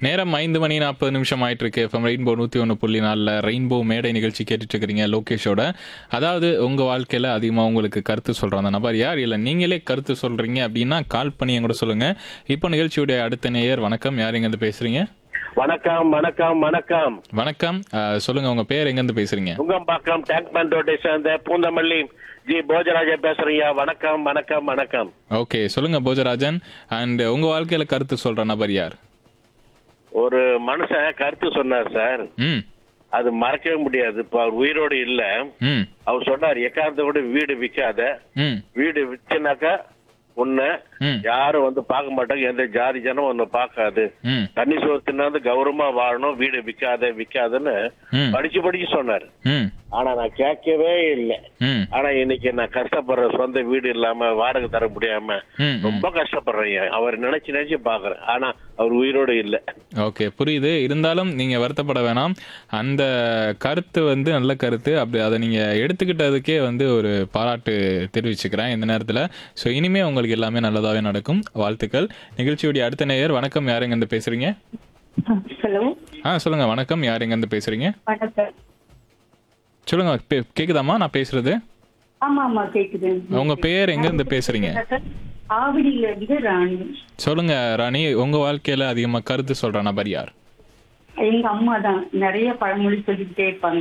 நேரம் ஐந்து மணி நாற்பது நிமிஷம் ஆயிட்டு இருக்கு எஃப்எம் ரெயின்போ நூற்றி ஒன்று புள்ளி நாலில் ரெயின்போ மேடை நிகழ்ச்சி கேட்டுட்டு இருக்கிறீங்க லோகேஷோட அதாவது உங்கள் வாழ்க்கையில் அதிகமாக உங்களுக்கு கருத்து சொல்கிற அந்த நபர் யார் இல்லை நீங்களே கருத்து சொல்கிறீங்க அப்படின்னா கால் பண்ணி என் கூட சொல்லுங்கள் இப்போ நிகழ்ச்சியுடைய அடுத்த நேயர் வணக்கம் யார் எங்கேருந்து பேசுகிறீங்க வணக்கம் வணக்கம் வணக்கம் வணக்கம் அஹ், சொல்லுங்க உங்க பேர் எங்கேருந்து பேசுறீங்க நுங்கம்பாக்கம் டேங்க் பண்ட் ரோட்டை சேர்ந்த பூந்தமல்லி ஜி போஜராஜா பேசுறீங்க வணக்கம் வணக்கம் வணக்கம் ஓகே சொல்லுங்க போஜராஜன் அண்ட் உங்க வாழ்க்கையில கருத்து சொல்ற நபர் யார் ஒரு மனுஷன் கருத்து சொன்னார் சார் ம் அது மறக்கவே முடியாது இப்ப அவர் உயிரோடு இல்ல ம் அவர் சொன்னார் எக்காரணத்தை கூட வீடு விற்காத ம் வீடு விற்றுனாக்கா உன்னை ம் யாரும் வந்து பார்க்க மாட்டாங்க எந்த ஜாதி ஜனம் ஒன்னு பார்க்காது ம் தண்ணி சோத்துனா வந்து கௌரவமா வாழணும் வீடு விற்காத விற்காதுன்னு ம் படிச்சு படிச்சு சொன்னார் ம் ஆனா நான் கேட்கவே இல்லை ம் ஆனா இன்னைக்கு நான் கஷ்டப்படுறேன் சொந்த வீடு இல்லாம வாடகை தர முடியாம ம் ரொம்ப கஷ்டப்படுறேன் அவர் நினைச்சு நினைச்சு பாக்குறேன் ஆனா அவர் உயிரோடு இல்ல ஓகே புரியுது இருந்தாலும் நீங்க வருத்தப்பட வேணாம் அந்த கருத்து வந்து நல்ல கருத்து அப்படி அதை நீங்க எடுத்துக்கிட்டதுக்கே வந்து ஒரு பாராட்டு தெரிவிச்சுக்கிறேன் இந்த நேரத்துல ஸோ இனிமே உங்களுக்கு எல்லாமே நல்லதாவே நடக்கும் வாழ்த்துக்கள் நிகழ்ச்சியுடைய அடுத்த நேயர் வணக்கம் யார் எங்கேருந்து பேசுறீங்க ஹலோ ஆ சொல்லுங்க வணக்கம் யார் எங்கேருந்து பேசுறீங்க வணக்கம் சொல்லுங்க பே- கேக்குதாம்மா நான் பேசுறது ஆமா ஆமா கேக்குது உங்க பேர் எங்க இருந்து பேசுறீங்க ஆவடியில இருந்து ராணி சொல்லுங்க ராணி உங்க வாழ்க்கையில அதிகமா கருத்து சொல்ற நபர் யார் எங்க அம்மா தான் நிறைய பழமொழி சொல்லிக்கிட்டே இருப்பாங்க